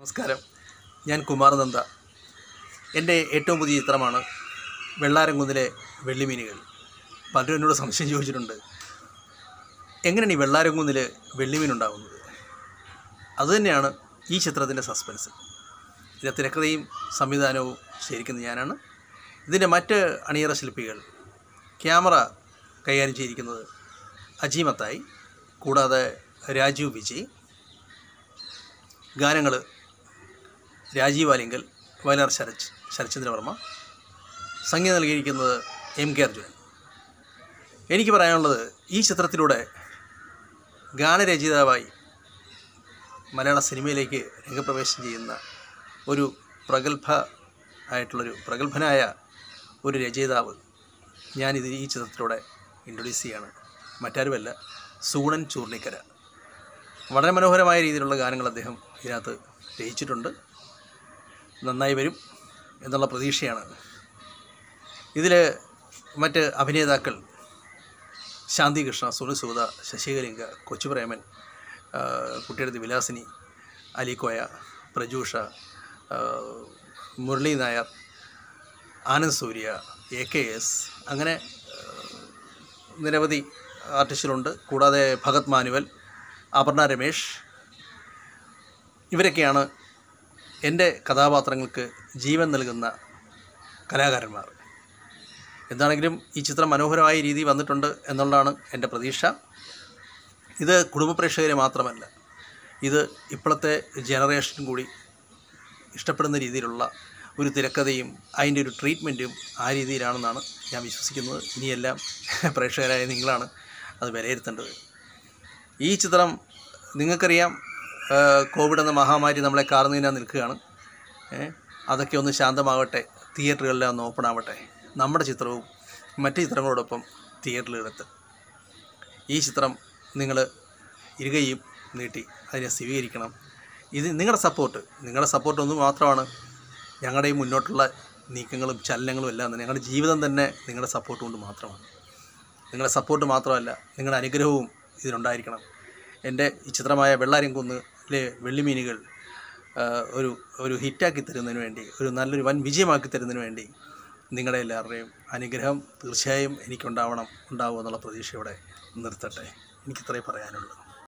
നമസ്കാരം ഞാൻ കുമാർ നന്ദ എൻ്റെ ഏറ്റവും പുതിയ ചിത്രമാണ് വെള്ളാരംകുന്നിലെ വെള്ളിമീനുകൾ പലരും എന്നോട് സംശയം ചോദിച്ചിട്ടുണ്ട് എങ്ങനെയാണ് ഈ വെള്ളാരംകുന്നിൽ വെള്ളിമീൻ ഉണ്ടാകുന്നത് അതുതന്നെയാണ് ഈ ചിത്രത്തിൻ്റെ സസ്പെൻസ് ഇതിൻ്റെ തിരക്കഥയും സംവിധാനവും ശരിക്കുന്നത് ഞാനാണ് ഇതിൻ്റെ മറ്റ് അണിയറ ശില്പികൾ ക്യാമറ കൈകാര്യം ചെയ്തിരിക്കുന്നത് അജീമത്തായി കൂടാതെ രാജീവ് വിജയ് ഗാനങ്ങൾ രാജീവ് ആലിങ്കൽ വയലാർ ശരത് ശരത്ചന്ദ്രവർമ്മ സംഗീതം നൽകിയിരിക്കുന്നത് എം കെ അർജുനൻ എനിക്ക് പറയാനുള്ളത് ഈ ചിത്രത്തിലൂടെ ഗാനരചയിതാവായി മലയാള സിനിമയിലേക്ക് രംഗപ്രവേശം ചെയ്യുന്ന ഒരു പ്രഗത്ഭ ആയിട്ടുള്ളൊരു പ്രഗത്ഭനായ ഒരു രചയിതാവ് ഞാനിത് ഈ ചിത്രത്തിലൂടെ ഇൻട്രൊഡ്യൂസ് ചെയ്യാണ് മറ്റാരുമല്ല സൂണൻ ചൂർണിക്കര വളരെ മനോഹരമായ രീതിയിലുള്ള ഗാനങ്ങൾ അദ്ദേഹം ഇതിനകത്ത് രചിച്ചിട്ടുണ്ട് നന്നായി വരും എന്നുള്ള പ്രതീക്ഷയാണ് ഇതിൽ മറ്റ് അഭിനേതാക്കൾ ശാന്തി കൃഷ്ണ സുനിൽ സൂത ശശികലിംഗ കൊച്ചുപ്രേമൻ ആ, കുട്ടിയെടുത്ത് വിലാസിനി അലിക്കോയ പ്രജൂഷ ആ, Murali Nair Anand Surya A K S അങ്ങനെ ആ, നിരവധി ആർട്ടിസ്റ്റുകളുണ്ട് കൂടാതെ ഭഗത് മാനുവൽ അപർണ രമേഷ് ഇവരൊക്കെയാണ് എൻ്റെ കഥാപാത്രങ്ങൾക്ക് ജീവൻ നൽകുന്ന കലാകാരന്മാർ എന്താണെങ്കിലും ഈ ചിത്രം മനോഹരമായ രീതി വന്നിട്ടുണ്ട് എന്നുള്ളതാണ് എൻ്റെ പ്രതീക്ഷ ഇത് കുടുംബ പ്രേക്ഷകരെ മാത്രമല്ല ഇത് ഇപ്പോഴത്തെ ജനറേഷൻ കൂടി ഇഷ്ടപ്പെടുന്ന രീതിയിലുള്ള ഒരു തിരക്കഥയും അതിൻ്റെ ഒരു ട്രീറ്റ്മെൻറ്റും ആ രീതിയിലാണെന്നാണ് ഞാൻ വിശ്വസിക്കുന്നത് ഇനിയെല്ലാം പ്രേക്ഷകരായ നിങ്ങളാണ് അത് വിലയിരുത്തേണ്ടത് ഈ ചിത്രം നിങ്ങൾക്കറിയാം ആ, കോവിഡ് എന്ന മഹാമാരി നമ്മളെ കാർന്നതിനാ നിൽക്കുകയാണ് ഏ, അതൊക്കെ ഒന്ന് ശാന്തമാവട്ടെ തിയേറ്ററുകളെല്ലാം ഒന്ന് ഓപ്പൺ ആവട്ടെ നമ്മുടെ ചിത്രവും മറ്റ് ചിത്രങ്ങളോടൊപ്പം തിയേറ്ററുകളിലെത്തും ഈ ചിത്രം നിങ്ങൾ ഇരുകയും നീട്ടി അതിനെ സ്വീകരിക്കണം ഇത് നിങ്ങളുടെ സപ്പോർട്ട് നിങ്ങളുടെ സപ്പോർട്ട് ഒന്ന് മാത്രമാണ് ഞങ്ങളുടെ ഈ മുന്നോട്ടുള്ള നീക്കങ്ങളും ചലനങ്ങളും എല്ലാം തന്നെ ഞങ്ങളുടെ ജീവിതം തന്നെ നിങ്ങളുടെ സപ്പോർട്ട് കൊണ്ട് മാത്രമാണ് നിങ്ങളുടെ സപ്പോർട്ട് മാത്രമല്ല നിങ്ങളുടെ അനുഗ്രഹവും ഇതിനുണ്ടായിരിക്കണം എൻ്റെ ഈ ചിത്രമായ വെള്ളാരിൻകുന്നിലെ വെള്ളിമീനുകൾ ആ, ഒരു ഒരു ഹിറ്റാക്കി തരുന്നതിന് വേണ്ടി ഒരു നല്ലൊരു വൻ വിജയമാക്കി തരുന്നതിന് വേണ്ടി നിങ്ങളുടെ എല്ലാവരുടെയും അനുഗ്രഹം തീർച്ചയായും എനിക്കുണ്ടാവണം ഉണ്ടാവും എന്നുള്ള പ്രതീക്ഷയോടെ നിർത്തട്ടെ എനിക്കിത്രേ പറയാനുള്ളൂ